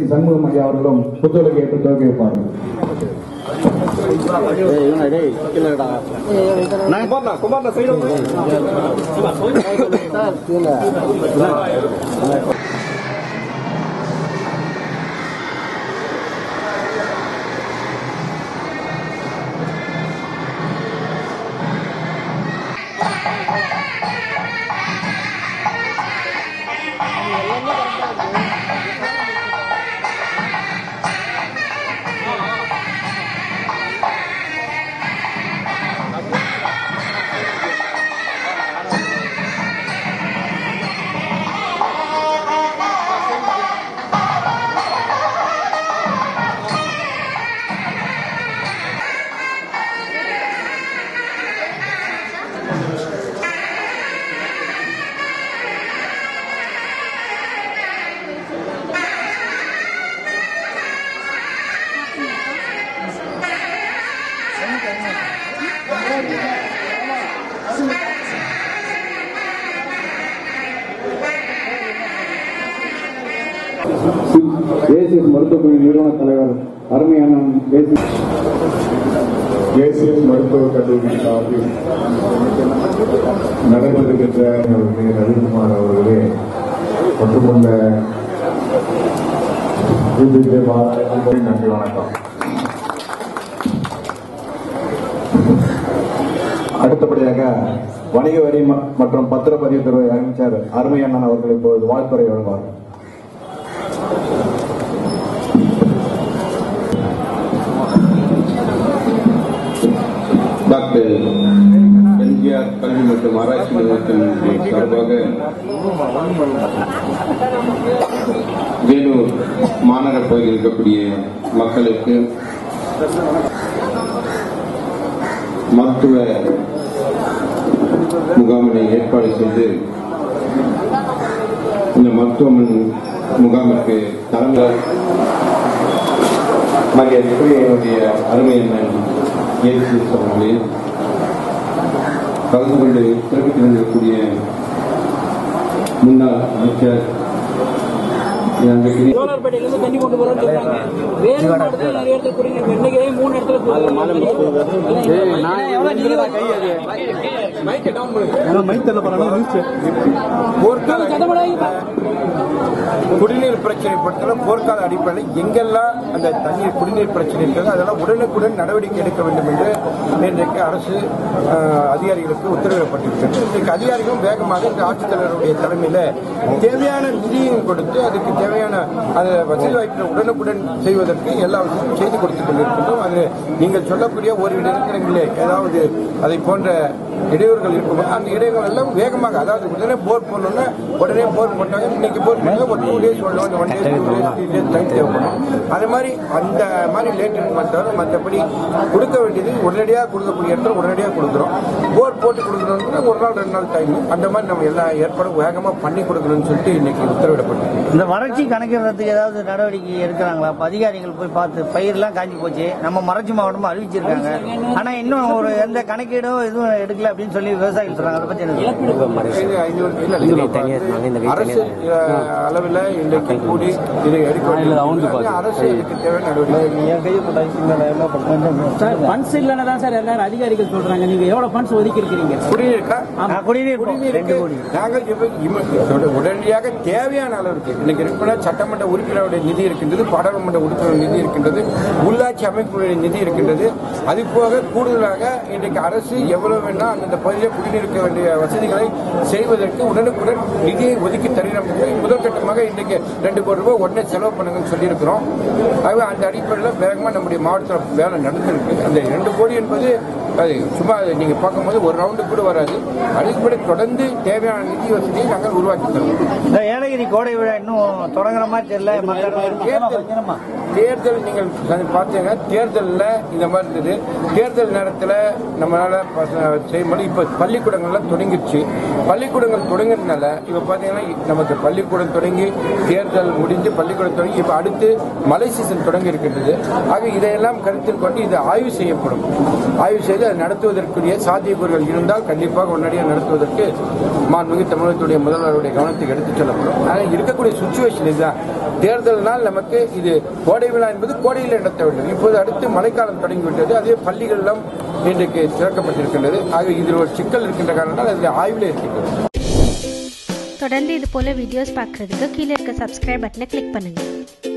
AC Shanmugam ஐயா அவர்களும் புத்தொழுகை ஏற்று துவக்கி வைப்பார்கள் ஏசிஎஸ் மருத்துவக்குழு நிறுவன தலைவர் அருமையான ஏசி ஏசிஎஸ் மருத்துவக் கல்லூரி சார்பில் நடைபெறுகின்ற அவர்களே ரவிக்குமார் அவர்களே ஒட்டுமொத்த பிஜேபி மாநில நன்றி வணக்கம் அடுத்தபடியாக வணிக வரி ம- மற்றும் பத்திரப்பதிவுத்துறை அமைச்சர் அருமையண்ணன் அவர்கள் இப்போது வாழ்த்துறை வழங்குவார் டாக்டர் எம்ஜிஆர் கல்வி மற்றும் ஆராய்ச்சி நிறுவனத்தின் சார்பாக வேலூர் மாநகர் பகுதியில் இருக்கக்கூடிய மக்களுக்கு மருத்துவ முகாமினை ஏற்பாடு செய்து இந்த மருத்துவமனை முகாமிற்கு தலைமை மகிழ்ச்சியுடைய அருமை அண்ணன் ஏசி அவர்களே கலந்து கொண்டு சிறப்பித்திருந்திருக்கக்கூடிய முன்னாள் அமைச்சர் அன்றைக்கு சோழர்பேட்டையிலிருந்து தண்ணி கொண்டு போறோம்னு சொல்றாங்க வேறு மாவட்டத்தில் நிறைய இடத்துல குடிநீர் இன்னைக்கு மூணு இடத்துல குடிநீர் பிரச்சனை பொறுத்தவரை போர்க்கால அடிப்படையில் எங்கெல்லாம் அந்த தண்ணீர் குடிநீர் பிரச்சனை இருக்கிறதோ அதெல்லாம் உடனுக்குடன் நடவடிக்கை எடுக்க வேண்டும் என்று இன்றைக்கு அரசு அஹ், அதிகாரிகளுக்கு உத்தரவிடப்பட்டிருக்கிறது இன்றைக்கு அதிகாரிகளும் வேகமாக இந்த ஆட்சித்தலைவருடைய தலைமையில் தேவையான நிதியும் கொடுத்து அதுக்கு தேவையான அந்த வசதி வாய்ப்பை உடனுக்குடன் செய்வதற்கு எல்லா விஷயமும் செய்து கொடுத்துக் கொண்டிருக்கின்றோம் அது நீங்கள் சொல்லக்கூடிய ஒரு இடங்களிலே ஏதாவது அதை போன்ற இடையூறுகள் இருக்கும்போது அந்த இடையூறுகள் எல்லாம் வேகமாக அதாவது உடனே போர் போடணும்னா உடனே போர் போட்டாங்க இன்னைக்கு போர் பண்ணா ஒரு டூ டேஸ் சொல்லணும் one days two days three days time தேவைப்படும் அது மாதிரி அந்த மாதிரி லேட் இருக்குமே தவிர மற்றபடி கொடுக்க வேண்டியது உடனடியாக கொடுக்கக்கூடிய இடத்துல உடனடியாக கொடுக்குறோம் போர் போட்டு கொடுக்கணும்னா ஒரு நாள் ரெண்டு நாள் டைம் அந்த மாதிரி நம்ம எல்லா ஏற்பாடும் வேகமாக பண்ணி கொடுக்கணும்னு சொல்லிட்டு இன்னைக்கு உத்தரவிடப்பட்டிருக்கு இந்த வறட்சி கணக்கிடுறதுக்கு ஏதாவது நடவடிக்கை எடுக்கிறாங்களா இப்ப அதிகாரிகள் போய் பார்த்து பயிரெல்லாம் காஞ்சி போச்சு நம்ம மறைச்சி மாவட்டமா அறிவிச்சிருக்காங்க ஆனா இன்னும் ஒரு எந்த கணக்கீடும் எதுவும் எடுக்கல அப்படின்னு சொல்லி விவசாயிகள் சொல்றாங்க அதை பத்தி என்ன சொல்றீங்க? இது ஐநூறு- இல்ல, இல்ல, அரசு அஹ், அளவில் இன்றைக்கு கூடி இதை எடுக்க வேண்டியது அரசு இதுக்கு தேவையான நடவடிக்கை சார் பண்ட்ஸ் இல்லைன்னு தான் சார் எல்லாரும் அதிகாரிகள் சொல்றாங்க நீங்க எவ்வளவு பண்ட்ஸ் ஒதுக்கி இருக்கிறீங்க குடிநீருக்கா ஆ, குடிநீர் போ- குடிநீருக்கு ரெண்டு கோடி நாங்கள் இப்ப இம- இதோட உடனடியாக தேவையான அளவிற்கு இன்னைக்கு இருக்கிற சட்டமன்ற உறுப்பினருடைய நிதி இருக்கின்றது பாராளுமன்ற உறுப்பினர் நிதி இருக்கின்றது உள்ளாட்சி அமைப்புகளுடைய நிதி இருக்கின்றது அது போக கூடுதலாக இன்றைக்கு அரசு எவ்வளவு வேணா அந்தந்த பகுதியில் குடிநீருக்கு வேண்டிய வசதிகளை செய்வதற்கு உடனுக்குடன் நிதியை ஒதுக்கி தருகிறோம் முதல் கட்டமாக இன்றைக்கு ரெண்டு கோடி ரூபாய் உடனே செலவு பண்ணுங்கன்னு சொல்லியிருக்கிறோம் ஆகவே அந்த அடிப்படையில் வேகமாக நம்முடைய மாவட்டத்தில் வேலை நடந்திருக்கு அந்த இரண்டு கோடி என்பது அது சும்மா அது நீங்க பார்க்கும்போது ஒரு ரவுண்டு கூட வராது அதுக்கு தொடர்ந்து தேவையான நிதி வசதியை நாங்கள் உருவாக்கி தருவோம் இந்த ஏலகிரி கோடை விழா இன்னும் தொடங்குற மாதிரி தெரியல மக்கள் தேர்தல் தேர்தல் நீங்கள் பார்த்தீங்க தேர்தலில் இந்த மாதிரி இருந்தது தேர்தல் நேரத்தில் நம்மளால பச- செய்ய முடியும் இப்போ பள்ளிக்கூடங்கள்லாம் தொடங்கிடுச்சு பள்ளிக்கூடங்கள் தொடங்குறதுனால இப்போ பார்த்தீங்கன்னா நமக்கு பள்ளிக்கூடம் தொடங்கி தேர்தல் முடிஞ்சு பள்ளிக்கூடம் தொடங்கி இப்போ அடுத்து மழை சீசன் தொடங்கி இருக்கின்றது ஆக இதையெல்லாம் கருத்தில் கொண்டு இது ஆய்வு செய்யப்படும் ஆய்வு செய்து அதை நடத்துவதற்குரிய சாத்தியக்கூறுகள் இருந்தால் கண்டிப்பாக உடனடியாக நடத்துவதற்கு மாண்புமிகு தமிழகத்துடைய முதல்வருடைய கவனத்துக்கு எடுத்துச் செல்லப்படும் ஆனால் இருக்கக்கூடிய சுச்சுவேஷன் இதுதான் தேர்தல்னால் நமக்கு இது கோடை விழா என்பது கோடையில் நடத்த வேண்டும் இப்போது அடுத்து மழைக்காலம் தொடங்கிவிட்டது அதே பள்ளிகள் எல்லாம் இன்றைக்கு திறக்கப்பட்டிருக்கின்றது ஆக இதில் ஒரு சிக்கல் இருக்கின்ற காரணத்தால் அதில் ஆய்வில் இருக்கின்றது தொடர்ந்து இது போல வீடியோஸ் பார்க்குறதுக்கு கீழே இருக்க சப்ஸ்கிரைப் பட்டனை கிளிக் பண்ணுங்கள்